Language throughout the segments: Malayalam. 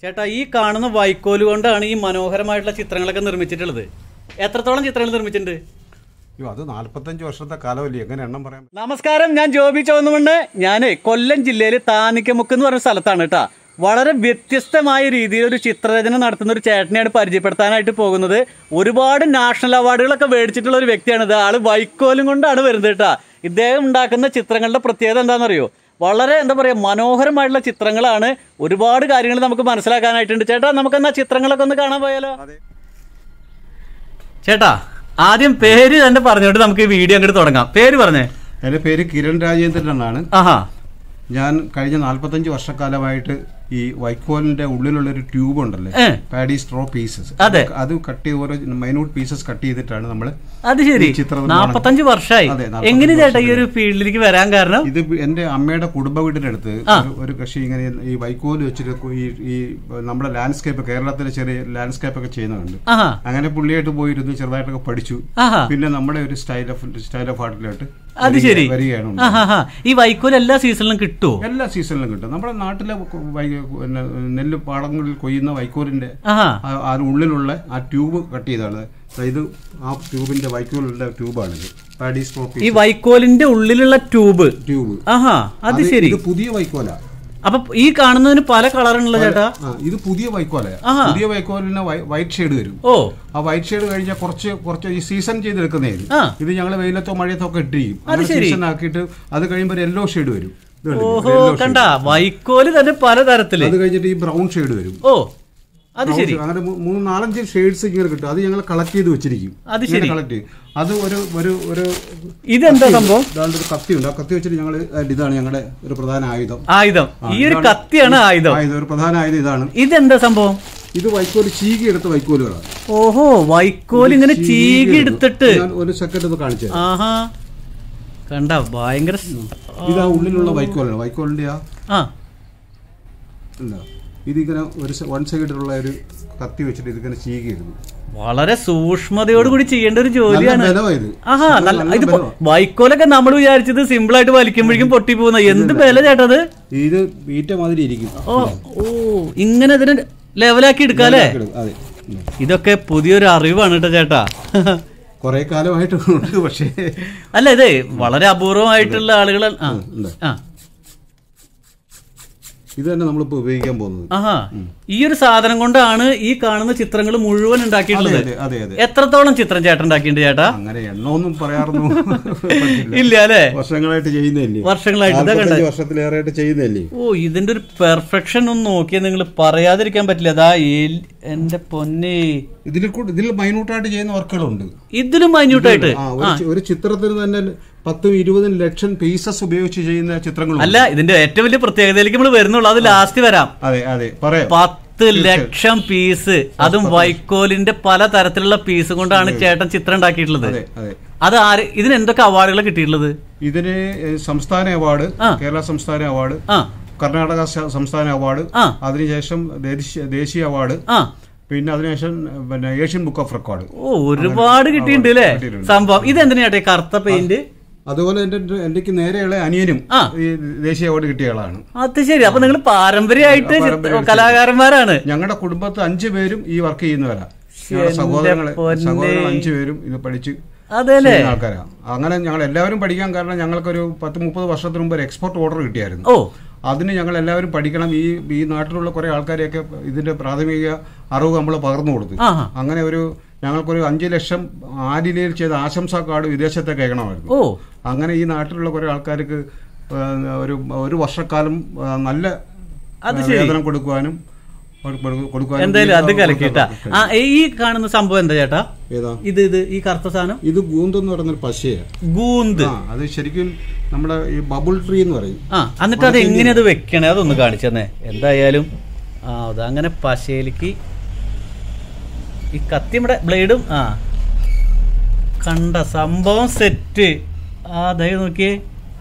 ചേട്ടാ ഈ കാണുന്ന വൈക്കോല് കൊണ്ടാണ് ഈ മനോഹരമായിട്ടുള്ള ചിത്രങ്ങളൊക്കെ നിർമ്മിച്ചിട്ടുള്ളത് എത്രത്തോളം ചിത്രങ്ങൾ നിർമ്മിച്ചിട്ടുണ്ട് അയ്യോ അത് നാല്പത്തഞ്ച് വർഷത്തെ കാലമല്ലേ എങ്ങനെ എണ്ണം പറയാൻ പറ്റും? നമസ്കാരം ഞാൻ ജോബി ചോന്നുമുണ്ട് ഞാൻ കൊല്ലം ജില്ലയിൽ താനിക്കമുക്ക് എന്ന് പറഞ്ഞ സ്ഥലത്താണ് കേട്ടാ വളരെ വ്യത്യസ്തമായ രീതിയിൽ ഒരു ചിത്രരചന നടത്തുന്ന ഒരു ചേട്ടനെയാണ് പരിചയപ്പെടുത്താനായിട്ട് പോകുന്നത് ഒരുപാട് നാഷണൽ അവാർഡുകളൊക്കെ മേടിച്ചിട്ടുള്ള ഒരു വ്യക്തിയാണ് ഇത് ആള് വൈക്കോലും കൊണ്ടാണ് വരുന്നത് കേട്ടാ ഇദ്ദേഹം ഉണ്ടാക്കുന്ന ചിത്രങ്ങളുടെ പ്രത്യേകത എന്താണെന്നറിയോ വളരെ എന്താ പറയുക മനോഹരമായിട്ടുള്ള ചിത്രങ്ങളാണ് ഒരുപാട് കാര്യങ്ങൾ നമുക്ക് മനസ്സിലാക്കാനായിട്ടുണ്ട് ചേട്ടാ നമുക്കെന്നാ ചിത്രങ്ങളൊക്കെ ഒന്ന് കാണാൻ പോയാലോ ചേട്ടാ ആദ്യം പേര് തന്നെ പറഞ്ഞോട്ട് നമുക്ക് ഈ വീഡിയോ അങ്ങോട്ട് തുടങ്ങാം പേര് പറഞ്ഞേ എൻ്റെ പേര് കിരൺ രാജേന്ദ്രൻ എന്നാണ് ആഹാ ഞാൻ കഴിഞ്ഞ നാല്പത്തഞ്ച് വർഷക്കാലമായിട്ട് ഈ വൈക്കോലിന്റെ ഉള്ളിലുള്ള ഒരു ട്യൂബ് ഉണ്ടല്ലേ ഏ. പാഡി സ്ട്രോ പീസസ് അതെ. അത് കട്ട് ചെയ്ത് ഓരോ മൈന്യൂട്ട് പീസസ് കട്ട് ചെയ്തിട്ടാണ് നമ്മൾ അത് ശരി ഈ ചിത്രം നിർമ്മാണം. നാപ്പത്തഞ്ച് വർഷമായി അതെ, 45 എങ്ങനെ ചേട്ടാ ഈ ഒരു ഫീൽഡിലേക്ക് വരാൻ കാരണം ഇത് എന്റെ അമ്മയുടെ കുടുംബ വീടിന്റെ അടുത്ത് ആ. ഒരു- ഒരു കൃഷി ഇങ്ങനെ ഈ വൈക്കോല് വെച്ചിട്ട് ഈ ഈ നമ്മുടെ ലാൻഡ്സ്കേപ്പ് കേരളത്തിലെ ചെറിയ ലാൻഡ്സ്കേപ്പ് ഒക്കെ ചെയ്യുന്നുണ്ട് ആഹാ അങ്ങനെ പുള്ളിയായിട്ട് പോയിരുന്നു ചെറുതായിട്ടൊക്കെ പഠിച്ചു ആഹാ പിന്നെ നമ്മുടെ ഒരു സ്റ്റൈൽ ഓഫ് സ്റ്റൈൽ ഓഫ് ആർട്ടിലോട്ട് അത് ശരി വരികയാണ് ഉണ്ടായത്. ആഹാ ഈ വൈക്കോൽ എല്ലാ സീസണിലും കിട്ടുമോ എല്ലാ സീസണിലും കിട്ടും നമ്മുടെ നാട്ടിലെ വൈ- പിന്നെ നെല്ല് പാടങ്ങളിൽ കൊയ്യുന്ന വൈക്കോലിന്റെ ആഹാ ആ- ആ ഉള്ളിലുള്ള ആ ട്യൂബ് കട്ട് ചെയ്താണ് ഇത് ആ ട്യൂബിന്റെ വൈക്കോലുള്ള ട്യൂബാണിത് പാഡി ഈ സ്ട്രോപ്പി വൈക്കോലിന്റെ ഉള്ളിലുള്ള ട്യൂബ് ട്യൂബ് ആഹാ അത് ശരി ഇത് പുതിയ വൈക്കോല അപ്പൊ ഈ കാണുന്നതിന് പല കളറുണ്ടല്ലോ ചേട്ടാ ആ ഇത് പുതിയ വൈക്കോല ആഹാ. പുതിയ വൈക്കോലിന് വൈറ്റ് ഷെയ്ഡ് വരും ഓ ആ വൈറ്റ് ഷെയ്ഡ് കഴിഞ്ഞാൽ കുറച്ച് കുറച്ച് ഈ സീസൺ ചെയ്തെടുക്കുന്നതായിരുന്നു ആ. ഇത് ഞങ്ങൾ വെയിലത്തോ മഴയത്തോ ഒക്കെ ഇട്ടിരിക്കും അത് അങ്ങനെ ശരി. സീസൺ ആക്കിയിട്ട് അത് കഴിയുമ്പോൾ യെല്ലോ ഷെയ്ഡ് വരും ഇത് കണ്ടില്ലേ? ഓഹോ yellow shade. കണ്ട വൈക്കോല് തന്നെ പലതരത്തില് അത് കഴിഞ്ഞിട്ട് ഈ ബ്രൗൺ ഷെയ്ഡ് വരും ഓ അത് Brown ശരി shade. അങ്ങനെ മൂ- മൂന്ന് നാലഞ്ച് ഷെയ്ഡ്സ് ഇങ്ങനെ കിട്ടും അത് ഞങ്ങൾ കളക്ട് ചെയ്ത് വെച്ചിരിക്കും അത് ശരി. കളക്ട് ചെയ്യും അത് ഒരു ഒരു ഒരു ഇതെന്താ സംഭവം ഇതാണ്ട് ഒരു കത്തിയുണ്ട് ആ കത്തി വെച്ചിട്ട് ഞങ്ങൾ ഇതാണ് ഞങ്ങളുടെ ഒരു പ്രധാന ആയുധം ആയുധം ആ, ഈ ഒരു ഇതാണ് കത്തിയാണ് ആയുധം ആയുധം ഒരു പ്രധാന ആയുധം ഇതാണ് ഇതെന്താ സംഭവം ഇത് വൈക്കോല് ചീകി എടുത്ത വൈക്കോലുകളാണ് ഓഹോ വൈക്കോൽ ഇങ്ങനെ ചീകി എടുത്തിട്ട് ഞാൻ ഒരു സെക്കൻഡ് ഒന്ന് കാണിച്ചു തരാം. ആഹാ കണ്ട ഭയങ്കര സ്- ഇത് ആ ഉള്ളിലുള്ള വൈക്കോലാണ് വൈക്കോലിന്റെ ആ ആ ഇല്ല. ഇതിങ്ങനെ ഒരു വൺ സൈഡിലുള്ള ഒരു കത്തി വെച്ചിട്ട് ഇതിങ്ങനെ ചീകി ഇടുന്നു വളരെ സൂക്ഷ്മതയോട് കൂടി ചെയ്യേണ്ട ഒരു നല്ല ജോലിയാണ് ബലമാ ഇത് ആഹാ നല്ല നല്ല ഇത് ബലമാ. വൈക്കോലൊക്കെ നമ്മൾ വിചാരിച്ചത് സിമ്പിൾ ആയിട്ട് വലിക്കുമ്പോഴേക്കും പൊട്ടി പോകുന്ന എന്ത് ബല ചേട്ടത് ഇത് ഈറ്റ മാതിരി ഇരിക്കും ഓ ഓ ഇങ്ങനെ ഇതിന് ലെവലാക്കി എടുക്കാല്ലേ അതെ ഉം. ഇതൊക്കെ പുതിയൊരു അറിവാണ് കേട്ടോ ചേട്ടാ കുറെ കാലമായിട്ട് ഉണ്ട് പക്ഷേ അല്ല ഇതേ വളരെ അപൂർവമായിട്ടുള്ള ആളുകൾ ആ ഉണ്ട്. ആ ഇത് തന്നെ നമ്മളിപ്പോ ഉപയോഗിക്കാൻ പോകുന്നത് ആഹാ ഈ ഒരു സാധനം കൊണ്ടാണ് ഈ കാണുന്ന ചിത്രങ്ങൾ മുഴുവൻ അതെ ഉണ്ടാക്കിയിട്ടുള്ളത് അതെ അതെ അതെ എത്രത്തോളം ചിത്രം ചേട്ടൻ ഉണ്ടാക്കിയിട്ടുണ്ട് ചേട്ടാ അങ്ങനെ എണ്ണമൊന്നും പറയാറൊന്നും പറ്റില്ല. ഇല്ല അല്ലേ വർഷങ്ങളായിട്ട് ചെയ്യുന്നതല്ലേ വർഷങ്ങളായിട്ട് ഇതാ കണ്ടത് നാല്പത്തഞ്ച് വർഷത്തിലേറെയായിട്ട് ചെയ്യുന്നതല്ലേ ഓ ഇതിന്റെ ഒരു പെർഫെക്ഷൻ ഒന്ന് നോക്കിയാൽ നിങ്ങൾ പറയാതിരിക്കാൻ പറ്റില്ല അതാ എൽ- എന്റെ പൊന്നെ ഇതിൽ കൂടെ ഇതിൽ മൈന്യൂട്ടായിട്ട് ചെയ്യുന്ന വർക്കുകളുണ്ട് ഇതിലും മൈന്യൂട്ടായിട്ട് ആ ഒരു ചി- ഒരു ചിത്രത്തിന് തന്നെ പത്തും ഇരുപതും ലക്ഷം പീസസ് ഉപയോഗിച്ച് ചെയ്യുന്ന ചിത്രങ്ങളുണ്ട് അല്ല ഇതിന്റെ ഏറ്റവും വലിയ പ്രത്യേകതയിലേക്ക് നമ്മൾ വരുന്നുള്ളൂ അത് ലാസ്റ്റ് വരാം അതെ അതെ പറയാം പത്ത് ലക്ഷം പീസ് അതും വൈക്കോലിന്റെ പല തരത്തിലുള്ള പീസ് കൊണ്ടാണ് ചേട്ടൻ ചിത്രം ഉണ്ടാക്കിയിട്ടുള്ളത് അതെ അതെ അത് ആര് ഇതിന് എന്തൊക്കെ അവാർഡുകൾ കിട്ടിയിട്ടുള്ളത് ഇതിന് ഏഹ്, സംസ്ഥാന അവാർഡ് ആ. കേരള സംസ്ഥാന അവാർഡ് ആ കർണാടക സ- സംസ്ഥാന അവാർഡ് ആ. അതിനുശേഷം ദേശീയ ദേശീയ അവാർഡ് ആ പിന്നെ അതിനുശേഷം പിന്നെ ഏഷ്യൻ ബുക്ക് ഓഫ് റെക്കോർഡ് ഓ ഒരുപാട് കിട്ടിയിട്ടുണ്ട് അല്ലേ കിട്ടിയിട്ടുണ്ട്. സംഭവം ഇതെന്തിനാ ചേട്ടാ ഈ കറുത്ത പെയിന്റ് അതുപോലെ എൻ്റെ എനിക്ക് നേരെയുള്ള അനിയനും ആ. ഈ ദേശീയ അവാർഡ് കിട്ടിയ ആളാണ് അത് ശരി അപ്പൊ നിങ്ങൾ പാരമ്പര്യമായിട്ട് ചിത്ര- പാരമ്പര്യമായിട്ട് കലാകാരന്മാരാണ് ഞങ്ങളുടെ കുടുംബത്ത് അഞ്ചു പേരും ഈ വർക്ക് ചെയ്യുന്നവരാ ഞങ്ങളുടെ എന്റെ സഹോദരങ്ങളെ പൊന്നേ. സഹോദരങ്ങൾ അഞ്ചു പേരും ഇത് പഠിച്ച് അതെല്ലേ ചെയ്യുന്ന ആൾക്കാരാണ് അങ്ങനെ ഞങ്ങൾ എല്ലാവരും പഠിക്കാൻ കാരണം ഞങ്ങൾക്കൊരു പത്ത് മുപ്പത് വർഷത്തിന് മുമ്പ് ഒരു എക്സ്പോർട്ട് ഓർഡർ കിട്ടിയായിരുന്നു ഓ അതിന് ഞങ്ങൾ എല്ലാവരും പഠിക്കണം ഈ ഈ നാട്ടിലുള്ള കുറെ ആൾക്കാരെയൊക്കെ ഇതിന്റെ പ്രാഥമിക അറിവ് നമ്മൾ പകർന്നു കൊടുത്തു ആഹാ അങ്ങനെ ഒരു ഞങ്ങൾക്കൊരു അഞ്ച് ലക്ഷം ആരിലയിൽ ചെയ്ത ആശംസാ കാർഡ് വിദേശത്തേക്ക് അയക്കണമായിരുന്നു ഓ അങ്ങനെ ഈ നാട്ടിലുള്ള കുറെ ആൾക്കാർക്ക് ആ, ഒരു ഒരു വർഷക്കാലം ആ, നല്ല അത് ആ, ശരി. വേതനം കൊടുക്കുവാനും കൊടു- കൊടു- കൊടുക്കുവാനും എന്തായാലും അത് ജീവിതം കലക്കിട്ടാ കൊടുക്കാൻ ആ ഈ കാണുന്ന സംഭവം എന്താ ചേട്ടാ ഏതാ ഇത് ഇത് ഈ കറുത്ത സാധനം ഇത് ഗൂന്തെന്ന് പറയുന്നൊരു പശയാണ് ഗൂന്ത് ആ അത് ശരിക്കും നമ്മുടെ ഈ ബബിൾ ട്രീ എന്ന് പറയും ആ എന്നിട്ട് അത് എങ്ങനെ അത് വെക്കണേ അതൊന്ന് കാണിച്ചു തന്നെ എന്തായാലും ആ അത് അങ്ങനെ പശയിലേക്ക് ഈ കത്തി നമ്മുടെ ബ്ലേഡും ആ കണ്ട സംഭവം സെറ്റ് ആ ദയ നോക്കിയേ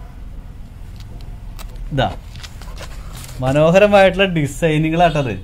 ഇതാ മനോഹരമായിട്ടുള്ള ഡിസൈനുകളാട്ടത്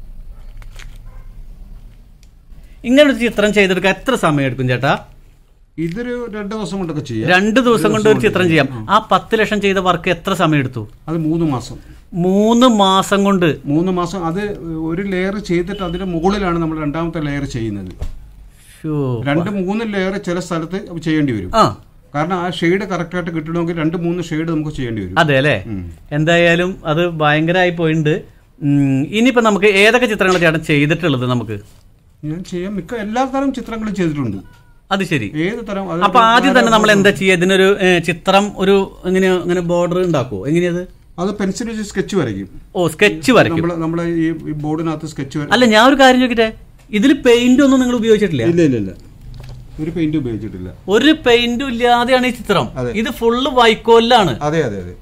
ഇങ്ങനൊരു ചിത്രം ചെയ്തെടുക്കാൻ എത്ര സമയം എടുക്കും ചേട്ടാ ഇതൊരു രണ്ട് ദിവസം കൊണ്ടൊക്കെ ചെയ്യാം രണ്ട് ദിവസം കൊണ്ട് ഒരു ചിത്രം ചെയ്യാം ആ പത്ത് ലക്ഷം ചെയ്ത വർക്ക് എത്ര സമയം എടുത്തു അത് മൂന്ന് മാസം മൂന്ന് മാസം കൊണ്ട് മൂന്ന് മാസം അത് ഒരു ലെയർ ചെയ്തിട്ട് അതിന്റെ മുകളിലാണ് നമ്മൾ രണ്ടാമത്തെ ലെയർ ചെയ്യുന്നത് ശ്ശോ. രണ്ട് മൂന്ന് ലെയർ ചില സ്ഥലത്ത് ചെയ്യേണ്ടി വരും ആ കാരണം ആ ഷെയ്ഡ് കറക്റ്റായിട്ട് കിട്ടണമെങ്കിൽ രണ്ട് മൂന്ന് ഷെയ്ഡ് നമുക്ക് ചെയ്യേണ്ടി വരും അതെ അല്ലേ ഉം. എന്തായാലും അത് ഭയങ്കരമായി പോയിട്ടുണ്ട് ഉം, ഇനിയിപ്പോ നമുക്ക് ഏതൊക്കെ ചിത്രങ്ങൾ ചേട്ടൻ ചെയ്തിട്ടുള്ളത് നമുക്ക് ഞാൻ ചെയ്യാൻ മിക്ക എല്ലാ തരം ചിത്രങ്ങളും ചെയ്തിട്ടുണ്ട് അത് ശരി ഏത് തരം അത് അപ്പൊ ആദ്യം തന്നെ നമ്മൾ എന്താ ചെയ്യുക ഇതിനൊരു ഏ, ചിത്രം ഒരു ഇങ്ങനെ ഇങ്ങനെ ബോർഡർ ഉണ്ടാക്കുവോ എങ്ങനെയത് അത് പെൻസിൽ വെച്ച് സ്കെച്ച് വരയ്ക്കും ഓ സ്കെച്ച് വരയ്ക്കും നമ്മള് നമ്മളെ ഈ ഈ ബോർഡിനകത്ത് സ്കെച്ച് വരയ്ക്കും അല്ല ഞാൻ ഒരു കാര്യം ചോദിക്കട്ടെ ഇതിൽ പെയിന്റ് ഒന്നും നിങ്ങൾ ഉപയോഗിച്ചിട്ടില്ല ഇല്ല ഇല്ല ഇല്ല ഒരു പെയിന്റ് ഉപയോഗിച്ചിട്ടില്ല ഒരു പെയിന്റും ഇല്ലാതെയാണ് ഈ ചിത്രം അതെ. ഇത് ഫുള്ള് വൈക്കോലിലാണ് അതെ അതെ അതെ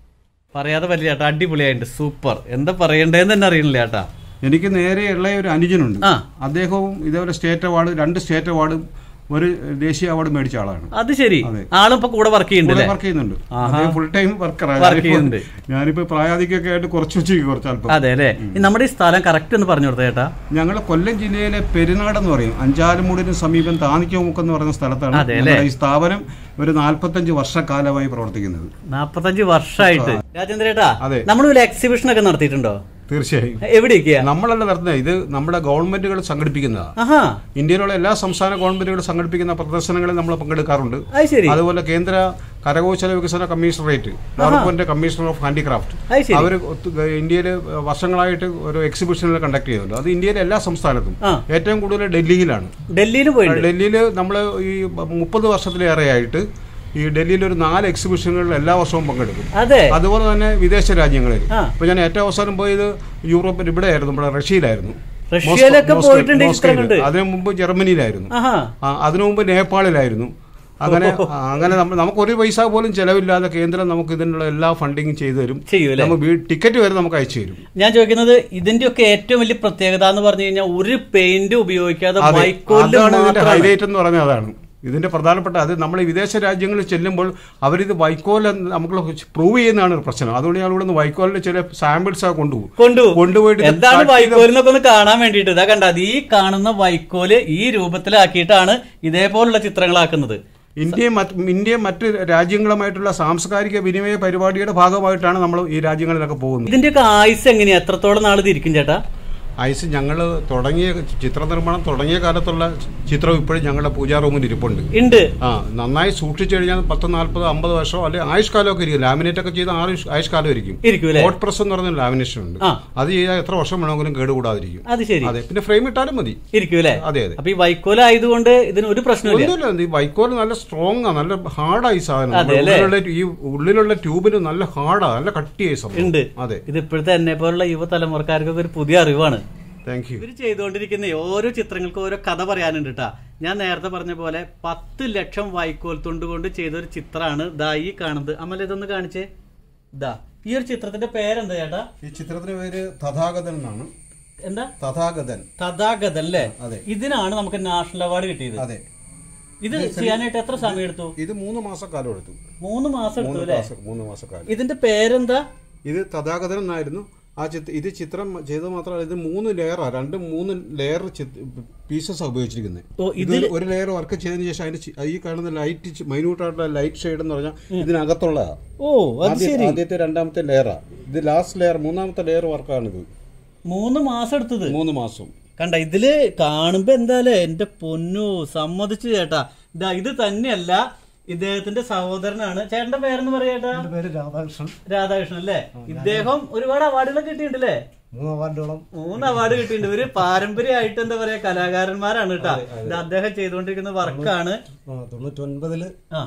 പറയാതെ പറ്റില്ല ചേട്ടാ അടിപൊളിയായിട്ട് സൂപ്പർ എന്താ പറയണ്ടേന്ന് തന്നെ അറിയണില്ല ചേട്ടാ എനിക്ക് നേരെയുള്ള ഒരു അനുജനുണ്ട് ആ. അദ്ദേഹവും ഇതേപോലെ സ്റ്റേറ്റ് അവാർഡ് രണ്ട് സ്റ്റേറ്റ് അവാർഡും ഒരു ദേശീയ അവാർഡ് മേടിച്ച ആളാണ് അത് ശരി അതെ. ആളും ഇപ്പൊ കൂടെ വർക്ക് ചെയ്യുന്നുണ്ട് അല്ലേ വർക്ക് ചെയ്യുന്നുണ്ട് ആഹാ. അദ്ദേഹം ഫുൾ ടൈം വർക്കറാണ് Work ചെയ്യുന്നുണ്ട്. ഞാനിപ്പോ പ്രായാധികൊക്കെ ആയിട്ട് കുറച്ച് വെച്ചിരിക്കും കുറച്ച് അല്പം അതെ അല്ലേ ഈ നമ്മുടെ ഈ സ്ഥലം കറക്റ്റ് ഒന്ന് പറഞ്ഞു കൊടുത്ത ചേട്ടാ ഞങ്ങളെ കൊല്ലം ജില്ലയിലെ പെരുനാട് എന്ന് പറയും അഞ്ചാലുമൂടിന് സമീപം താനിക്കമുക്ക് എന്ന് പറയുന്ന സ്ഥലത്താണ് അതെ ഞങ്ങളുടെ ഈ സ്ഥാപനം ഒരു നാല്പത്തഞ്ച് വർഷക്കാലമായി പ്രവർത്തിക്കുന്നത് നാപ്പത്തഞ്ച് വർഷമായിട്ട് രാജേന്ദ്രേട്ടാ അതെ. നമ്മൾ ഒരു എക്സിബിഷൻ ഒക്കെ നടത്തിയിട്ടുണ്ടോ തീർച്ചയായും എവിടെയൊക്കെയാ നമ്മളല്ല നടത്തുന്നത് ഇത് നമ്മുടെ ഗവൺമെന്റുകൾ സംഘടിപ്പിക്കുന്നതാണ് ആഹാ ഇന്ത്യയിലുള്ള എല്ലാ സംസ്ഥാന ഗവൺമെന്റുകൾ സംഘടിപ്പിക്കുന്ന പ്രദർശനങ്ങളിൽ നമ്മൾ പങ്കെടുക്കാറുണ്ട് അത് ശരി അതുപോലെ കേന്ദ്ര കരകൗശല വികസന commissionerate development commissioner of handicraft അത് ശരി അവർ ഇന്ത്യയിൽ വർഷങ്ങളായിട്ട് ഒരു എക്സിബിഷനുകൾ കണ്ടക്ട് ചെയ്യുന്നുണ്ട് അത് ഇന്ത്യയിലെ എല്ലാ സംസ്ഥാനത്തും ആ. ഏറ്റവും കൂടുതൽ ഡൽഹിയിലാണ് ഡൽഹിയിൽ പോയിട്ടുണ്ട് ഡൽഹിയിൽ നമ്മൾ ഈ മുപ്പത് വർഷത്തിലേറെയായിട്ട് ഈ ഡൽഹിയിൽ ഒരു നാല് എക്സിബിഷനുകളിൽ എല്ലാ വർഷവും പങ്കെടുക്കും അതെ അതുപോലെ തന്നെ വിദേശ രാജ്യങ്ങളിൽ ആ. ഇപ്പൊ ഞാൻ ഏറ്റവും അവസാനം പോയത് യൂറോപ്പിൽ ഇവിടെ ആയിരുന്നു നമ്മുടെ റഷ്യയിലായിരുന്നു റഷ്യയിലൊക്കെ മോസ്കോ- പോയിട്ടുണ്ട് ഈ ചിത്രം മോസ്കോയിൽ. കണ്ട്. അതിനു മുമ്പ് ജർമ്മനിയിലായിരുന്നു ആഹാ ആ, അതിനു മുമ്പ് നേപ്പാളിലായിരുന്നു അങ്ങനെ ആ, അങ്ങനെ നമ്മൾ നമുക്ക് ഒരു പൈസ പോലും ചെലവില്ലാതെ കേന്ദ്രം നമുക്ക് ഇതിനുള്ള എല്ലാ ഫണ്ടിങ്ങും ചെയ്തു തരും ചെയ്യൂലേ നമ്മൾ വീ- ടിക്കറ്റ് വരെ നമുക്ക് അയച്ചു തരും ഞാൻ ചോദിക്കുന്നത് ഇതിന്റെ ഒക്കെ ഏറ്റവും വലിയ പ്രത്യേകത എന്ന് പറഞ്ഞു കഴിഞ്ഞാൽ ഒരു പെയിന്റ് ഉപയോഗിക്കാതെ അതെ, വൈക്കോലിൽ അതാണ് ഇതിന്റെ മാത്രമാണ് ഹൈലൈറ്റ് എന്ന് പറഞ്ഞാൽ അതാണ് ഇതിന്റെ പ്രധാനപ്പെട്ട അത് നമ്മൾ ഈ വിദേശ രാജ്യങ്ങളിൽ ചെല്ലുമ്പോൾ അവരിത് വൈക്കോൽ എന്ന് നമുക്ക് പ്രൂവ് ചെയ്യുന്നതാണ് ഒരു പ്രശ്നം അതുകൊണ്ട് ഞങ്ങൾ ഇവിടുന്ന് വൈക്കോലിന്റെ ചില സാമ്പിൾസ് ഒക്കെ കൊണ്ടുപോകും കൊണ്ടുപോകും കൊണ്ടുപോയിട്ട് ഇത് എന്താണ് cut ചെയ്ത് വൈക്കോലിനൊക്കെ ഒന്ന് കാണാൻ വേണ്ടിയിട്ട് ഇതാ കണ്ട അത് ഈ കാണുന്ന വൈക്കോല് ഈ രൂപത്തിലാക്കിയിട്ടാണ് ഇതേപോലുള്ള ചിത്രങ്ങളാക്കുന്നത് ഇന്ത്യയും മറ്റ് ഇന്ത്യയും മറ്റ് രാജ്യങ്ങളുമായിട്ടുള്ള സാംസ്കാരിക വിനിമയ പരിപാടിയുടെ ഭാഗമായിട്ടാണ് നമ്മൾ ഈ രാജ്യങ്ങളിലൊക്കെ പോകുന്നത് ഇതിന്റെയൊക്കെ ആയുസ് എങ്ങനെയാ എത്രത്തോളം നാൾ ഇത് ഇരിക്കും ചേട്ടാ ഐസ് ഞങ്ങൾ തുടങ്ങിയ ചിത്ര നിർമ്മാണം തുടങ്ങിയ കാലത്തുള്ള ചിത്രം ഇപ്പോഴും ഞങ്ങളുടെ പൂജാ റൂമിൽ ഇരിപ്പുണ്ട് ഉണ്ട് ആ നന്നായി സൂക്ഷിച്ചു കഴിഞ്ഞാൽ പത്ത് നാൽപ്പത് അമ്പത് വർഷം അല്ലെങ്കിൽ ആയുഷ്കാലമൊക്കെ ഇരിക്കും ലാമിനേറ്റ് ഒക്കെ ചെയ്ത ആയുഷ് ആയുഷ്കാലം ഇരിക്കും ഇരിക്കും അല്ലേ ഹോട്ട് പ്രസ് എന്ന് പറഞ്ഞ ലാമിനേഷൻ ഉണ്ട് ആ. അത് ചെയ്താൽ എത്ര വർഷം വേണമെങ്കിലും കേടുകൂടാതിരിക്കും അത് ശരി അതെ പിന്നെ ഫ്രെയിം ഇട്ടാലും മതി ഇരിക്കും അല്ലേ അതെ അതെ അപ്പൊ ഈ വൈക്കോൽ ആയതുകൊണ്ട് ഇതിന് ഒരു പ്രശ്നമില്ല ഒന്നുമില്ല ഈ വൈക്കോൽ നല്ല സ്ട്രോങ് ആ നല്ല ഹാർഡായി സാധനം അതെ, നമ്മുടെ അല്ലേ? ഉള്ളിലുള്ള ഈ ഉള്ളിലുള്ള ട്യൂബിന് നല്ല ഹാർഡാ നല്ല കട്ടിയായി സംഭവം ഉണ്ട് അതെ ഇത് ഇപ്പോഴത്തെ എന്നെ പോലുള്ള യുവതലമുറക്കാർക്കൊക്കെ ഒരു പുതിയ അറിവാണ് താങ്ക് യു ഇവർ ചെയ്തുകൊണ്ടിരിക്കുന്ന ഓരോ ചിത്രങ്ങൾക്കും ഓരോ കഥ പറയാനുണ്ട് കേട്ടാ ഞാൻ നേരത്തെ പറഞ്ഞ പോലെ പത്ത് ലക്ഷം വൈക്കോൽ തുണ്ട് കൊണ്ട് ചെയ്ത ഒരു ചിത്രമാണ് ദാ ഈ കാണുന്നത് അമല ഇതൊന്ന് കാണിച്ചേ ദാ ഈ ഒരു ചിത്രത്തിന്റെ പേരെന്താ ചേട്ടാ ഈ ചിത്രത്തിന് പേര് തഥാഗതൻ എന്നാണ് എന്താ തഥാഗതൻ തഥാഗതൻ അല്ലേ അതെ. ഇതിനാണ് നമുക്ക് നാഷണൽ അവാർഡ് കിട്ടിയത് അതെ ഇത് ചെയ്യാനായിട്ട് എത്ര സമയം എടുത്തു ഇത് മൂന്ന് മാസക്കാലം എടുത്തു മൂന്ന് മാസം എടുത്തു മൂന്ന് അല്ലേ മാസം മൂന്ന് മാസക്കാലം ഇതിന്റെ പേരെന്താ ഇത് തഥാഗതൻ എന്നായിരുന്നു ആ ചിത്ര ഇത് ചിത്രം ചെയ്തത് മാത്രമല്ല ഇത് മൂന്ന് ലെയറാ രണ്ട് മൂന്ന് ലെയർ പീസസ് ഉപയോഗിച്ചിരിക്കുന്നത് ഓ ഇത് ഒരു ലെയർ വർക്ക് ചെയ്തതിന് ശേഷം അതിന് ചി- ഈ കാണുന്ന ലൈറ്റ് മൈന്യൂട്ട് ആയിട്ടുള്ള ലൈറ്റ് ഷെയ്ഡ് എന്ന് പറഞ്ഞാൽ ഇതിനകത്തുള്ളതാ ഓ അത് ആദ്യ- ശരി ആദ്യത്തെ രണ്ടാമത്തെ ലെയറാ ഇത് ലാസ്റ്റ് ലെയർ മൂന്നാമത്തെ ലെയർ വർക്കാണിത് മൂന്ന് മാസം എടുത്തത് മൂന്ന് മാസം കണ്ട ഇതില് കാണുമ്പോ എന്താലേ എന്റെ പൊന്നു സമ്മതിച്ചു ചേട്ടാ ഇതാ ഇത് തന്നെയല്ല ഇദ്ദേഹത്തിന്റെ സഹോദരനാണ് ചേട്ടന്റെ പേരെന്ന് പറയേട്ടാ എൻ്റെ പേര് രാധാകൃഷ്ണൻ രാധാകൃഷ്ണൻ അല്ലേ ഇദ്ദേഹം ഒരുപാട് അവാർഡുകളൊക്കെ കിട്ടിയിട്ടുണ്ടല്ലേ മൂന്ന് അവാർഡോളം മൂന്ന് അവാർഡ് കിട്ടിയിട്ടുണ്ട് ഇവര് പാരമ്പര്യമായിട്ട് എന്താ പറയാ കലാകാരന്മാരാണ് കേട്ടാ ഇത് അദ്ദേഹം ചെയ്തുകൊണ്ടിരിക്കുന്ന വർക്കാണ് തൊണ്ണൂറ്റി ഒൻപതില് ആ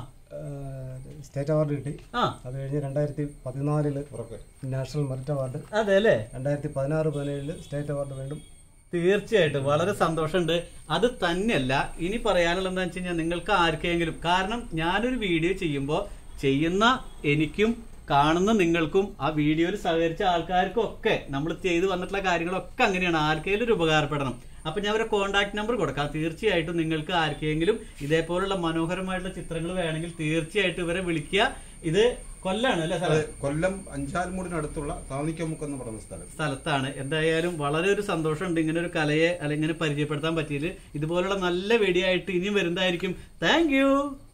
സ്റ്റേറ്റ് അവാർഡ് കിട്ടി ആ അത് കഴിഞ്ഞ് രണ്ടായിരത്തി പതിനാലില് നാഷണൽ മെറിറ്റ് അവാർഡ് അതെ അല്ലേ രണ്ടായിരത്തി പതിനാറ് പതിനേഴില് സ്റ്റേറ്റ് അവാർഡ് വീണ്ടും തീർച്ചയായിട്ടും വളരെ സന്തോഷമുണ്ട് അത് തന്നെയല്ല ഇനി പറയാനുള്ളത് എന്താ വെച്ച് കഴിഞ്ഞാൽ നിങ്ങൾക്ക് ആർക്കെങ്കിലും കാരണം ഞാനൊരു വീഡിയോ ചെയ്യുമ്പോൾ ചെയ്യുന്ന എനിക്കും കാണുന്ന നിങ്ങൾക്കും ആ വീഡിയോയിൽ സഹകരിച്ച ആൾക്കാർക്കും ഒക്കെ നമ്മൾ ചെയ്തു വന്നിട്ടുള്ള കാര്യങ്ങളൊക്കെ അങ്ങനെയാണ് ആർക്കെങ്കിലും ഒരു ഉപകാരപ്പെടണം അപ്പൊ ഞാൻ ഒരു കോൺടാക്ട് നമ്പർ കൊടുക്കാം തീർച്ചയായിട്ടും നിങ്ങൾക്ക് ആർക്കെങ്കിലും ഇതേപോലുള്ള മനോഹരമായിട്ടുള്ള ചിത്രങ്ങൾ വേണമെങ്കിൽ തീർച്ചയായിട്ടും ഇവരെ വിളിക്കുക ഇത് കൊല്ലാണ് അല്ലേ അത് സ്ഥലം കൊല്ലം അഞ്ചാൽമൂടിനടുത്തുള്ള താന്നിക്കമുക്ക് എന്ന് പറയുന്ന സ്ഥലം സ്ഥലത്താണ് എന്തായാലും വളരെ ഒരു സന്തോഷമുണ്ട് ഇങ്ങനെ ഒരു കലയെ അല്ലെങ്കിൽ ഇങ്ങനെ പരിചയപ്പെടുത്താൻ പറ്റിയത് ഇതുപോലുള്ള നല്ല വീഡിയോ ആയിട്ട് ഇനിയും വരുന്നതായിരിക്കും താങ്ക്